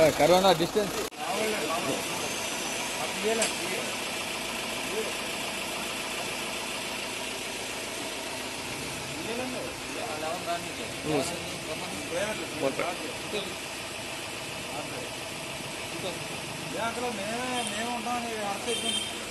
Corona distance బ్యాంకులో మేమే మేము ఉంటాం అర్థం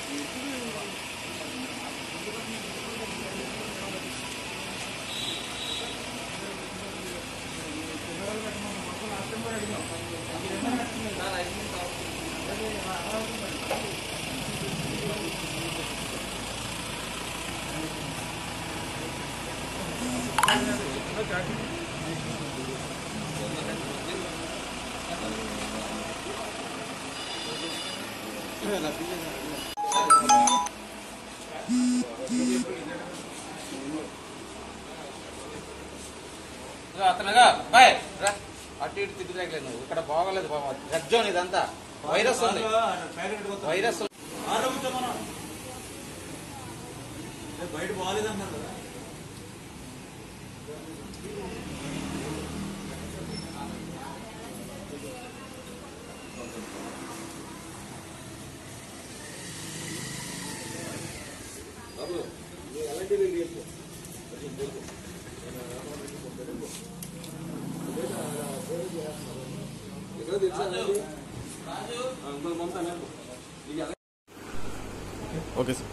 అతనుగా బాయ్ రా అటు ఇటు తిరుగుతాగలేదు నువ్వు ఇక్కడ బాగోలేదు బాబా రెడ్ జోన్ ఇదంతా వైరస్ ఉంది వైరస్ బయట బాగాలేదన్నారు కదా ఓకే సార్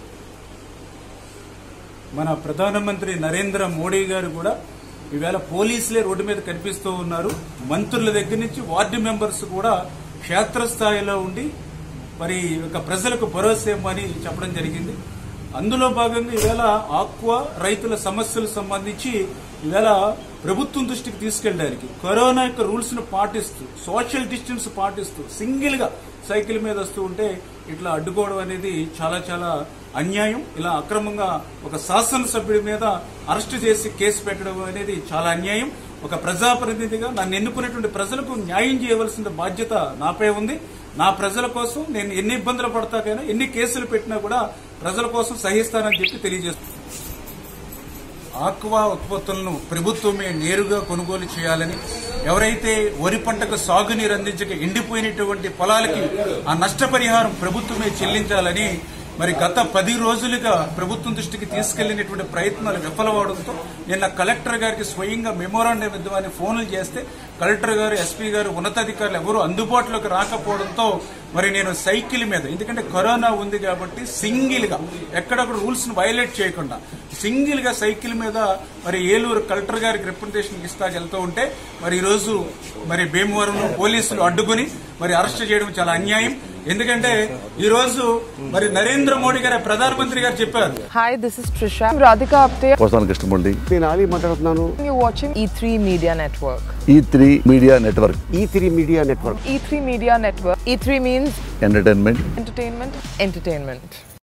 మన ప్రధానమంత్రి నరేంద్ర మోడీ గారు కూడా ఈవేళ పోలీసులే రోడ్డు మీద కనిపిస్తూ ఉన్నారు మంత్రుల దగ్గర నుంచి వార్డు మెంబర్స్ కూడా క్షేత్రస్థాయిలో ఉండి మరి ఒక ప్రజలకు భరోసా ఇవ్వమని చెప్పడం జరిగింది అందులో భాగంగా ఈవేళ ఆక్వా రైతుల సమస్యలకు సంబంధించి ఈవేళ ప్రభుత్వం దృష్టికి తీసుకెళ్ళడానికి కరోనా యొక్క రూల్స్ ను పాటిస్తూ సోషల్ డిస్టెన్స్ పాటిస్తూ సింగిల్ గా సైకిల్ మీద వస్తూ ఉంటే ఇట్లా అడ్డుకోవడం అనేది చాలా చాలా అన్యాయం ఇలా అక్రమంగా ఒక శాసనసభ్యుడి మీద అరెస్ట్ చేసి కేసు పెట్టడం అనేది చాలా అన్యాయం ఒక ప్రజాప్రతినిధిగా నన్ను ఎన్నుకునేటువంటి ప్రజలకు న్యాయం చేయవలసిన బాధ్యత నాపై ఉంది నా ప్రజల కోసం నేను ఎన్ని ఇబ్బందులు పడతాకైనా ఎన్ని కేసులు పెట్టినా కూడా ప్రజల కోసం సహిస్తానని చెప్పి తెలియజేస్తున్నాను ఆక్వా ఉత్పత్తులను ప్రభుత్వమే నేరుగా కొనుగోలు చేయాలని ఎవరైతే వరి పంటకు సాగునీరు అందించక ఎండిపోయినటువంటి పొలాలకి ఆ నష్టపరిహారం ప్రభుత్వమే చెల్లించాలని మరి గత పది రోజులుగా ప్రభుత్వం దృష్టికి తీసుకెళ్లినటువంటి ప్రయత్నాలు విఫలమవడంతో నిన్న కలెక్టర్ గారికి స్వయంగా మెమోరాండం ఇద్దామని ఫోన్లు చేస్తే కలెక్టర్ గారు ఎస్పీ గారు ఉన్నతాధికారులు ఎవరు అందుబాటులోకి రాకపోవడంతో మరి నేను సైకిల్ మీద ఎందుకంటే కరోనా ఉంది కాబట్టి సింగిల్ గా ఎక్కడొక్కడ రూల్స్ ను వైలేట్ చేయకుండా సింగిల్ గా సైకిల్ మీద మరి ఏలూరు కలెక్టర్ గారికి రిప్రజెంటేషన్ ఇస్తా వెళ్తూ ఉంటే మరి ఈ రోజు మరి భీమవరం పోలీసులు అడ్డుకుని మరి అరెస్ట్ చేయడం చాలా అన్యాయం ఎందుకంటే ఈ రోజు మరి నరేంద్ర మోడీ గారు ప్రధానమంత్రి గారు చెప్పారు Hi, this is Trisha. I'm Radhika Apte. వస్తాను కృష్ణమూర్తి నేను ఆలీ మాట్లాడుతున్నాను You're watching E3 Media Network. E three media network E three media network E3 Media Network. E3 means entertainment entertainment, entertainment.